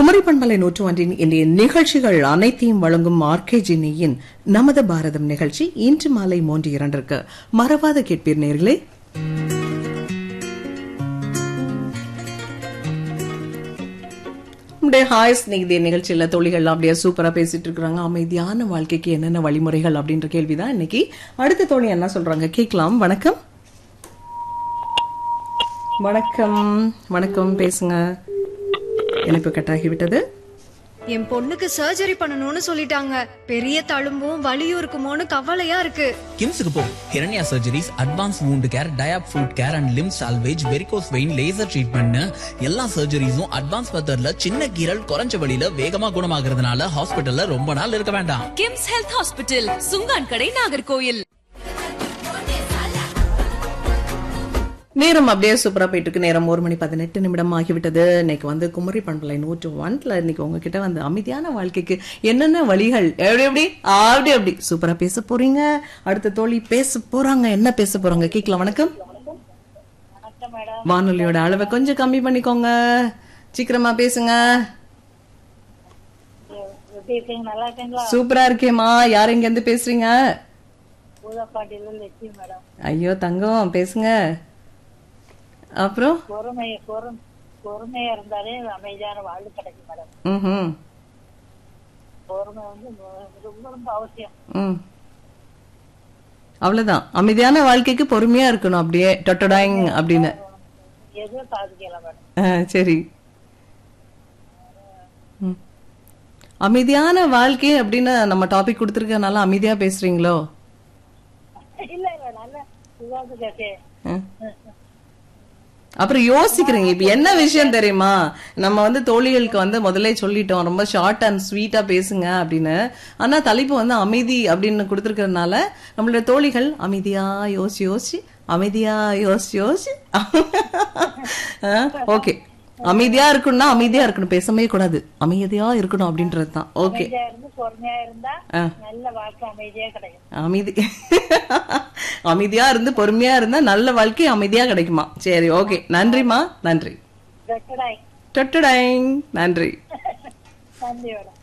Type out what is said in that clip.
குமரி பண்பலை நூற்றாண்டின் இன்றைய நிகழ்ச்சிகள் அனைத்தையும் வழங்கும் ஆர்கேஜினியின் நமது பாரதம் நிகழ்ச்சி இன்று மாலை மூன்று இரண்டிற்கு மறவாத கேட்பீர் நேர்களே அப்படியே ஹாய் ஸ்நேகிதே நிகழ்ச்சியில தோழிகள்லாம் அப்படியே சூப்பரா பேசிட்டு இருக்காங்க அமைதியான வாழ்க்கைக்கு என்னென்ன வழிமுறைகள் அப்படின்ற கேள்விதான் இன்னைக்கு அடுத்த தோழி என்ன சொல்றாங்க கேட்கலாம் வணக்கம் வணக்கம் வணக்கம் பேசுங்க இணைப்பு கட்டாகி விட்டது என் பொண்ணுக்கு சர்ஜரி பண்ணணும்னு சொல்லிட்டாங்க பெரிய தழும்பும் வலியும் இருக்குமோன்னு கவலையா இருக்கு கிம்ஸுக்கு போ Hiranya surgeries advance wound care diabetic foot care and limb salvage varicose vein laser treatment எல்லா சர்ஜரிஸும் அட்வான்ஸ் மெத்தட்ல சின்ன கீரல் குறைஞ்ச வழியில வேகமா குணமாகறதுனால ஹாஸ்பிட்டல்ல ரொம்ப நாள் இருக்க வேண்டாம் கிம்ஸ் ஹெல்த் ஹாஸ்பிட்டல் சுங்கான் கடை நாகர்கோயில் நேரம் அப்படியே சூப்பரா போயிட்டு இருக்கு நேரம் ஒரு மணி பதினெட்டு நிமிடம் ஆகிவிட்டது இன்னைக்கு வந்து குமரி பண்பலை நூற்று ஒன்ல இன்னைக்கு உங்ககிட்ட வந்து அமைதியான வாழ்க்கைக்கு என்னென்ன வழிகள் எப்படி எப்படி அப்படி அப்படி சூப்பரா பேச போறீங்க அடுத்த தோழி பேச போறாங்க என்ன பேச போறாங்க கேட்கலாம் வணக்கம் வானொலியோட அளவை கொஞ்சம் கம்மி பண்ணிக்கோங்க சீக்கிரமா பேசுங்க எப்படி இருக்கீங்க நல்லா இருக்கீங்களா சூப்பரா இருக்கேம்மா யார் இங்க இருந்து பேசுறீங்க பூதப்பாட்டியில லட்சுமி மேடம் ஐயோ தங்கம் பேசுங்க அப்புறம் பொறுமை பொறும் பொறுமையா இருந்தாலே அமைதியான வாழ்வு கிடைக்கும் மேடம் ம் பொறுமை வந்து ரொம்ப ரொம்ப அவசியம் ம் அவ்வளவுதான் அமைதியான வாழ்க்கைக்கு பொறுமையா இருக்கணும் அப்படியே டொட்டடாங் அப்படின்னு எதுவும் சாதிக்கலாம் மேடம் ஆ, சரி ம். அமைதியான வாழ்க்கை அப்படின்னு நம்ம டாபிக் கொடுத்துருக்கனால அமைதியா பேசுறீங்களோ இல்ல இல்ல நல்ல விவாதம் கேட்டே ஆ. அப்புறம் யோசிக்கிறீங்க இப்ப என்ன விஷயம் தெரியுமா நம்ம வந்து தோழிகளுக்கு வந்து முதல்ல சொல்லிட்டோம் ரொம்ப ஷார்ட் அண்ட் ஸ்வீட்டா பேசுங்க அப்படின்னு ஆனா தலைப்பு வந்து அமைதி அப்படின்னு கொடுத்துருக்கறதுனால நம்மளுடைய தோழிகள் அமைதியா யோசி யோசி அமைதியா யோசி யோசி ஓகே அமைதியா இருக்கணும்னா அமைதியா இருக்கணும் பேசவே கூடாது அமைதியா இருக்கணும் அப்படின்றது தான் ஓகே அமைதியா இருந்து பொறுமையா இருந்தா ஆ. நல்ல வாழ்க்கை அமைதியா கிடைக்கும் அமைதி அமைதியா இருந்து பொறுமையா இருந்தா நல்ல வாழ்க்கை அமைதியா கிடைக்குமா சரி ஓகே நன்றிமா நன்றி வெட்டடாய் டொட்டடைங் நன்றி நன்றி மேடம்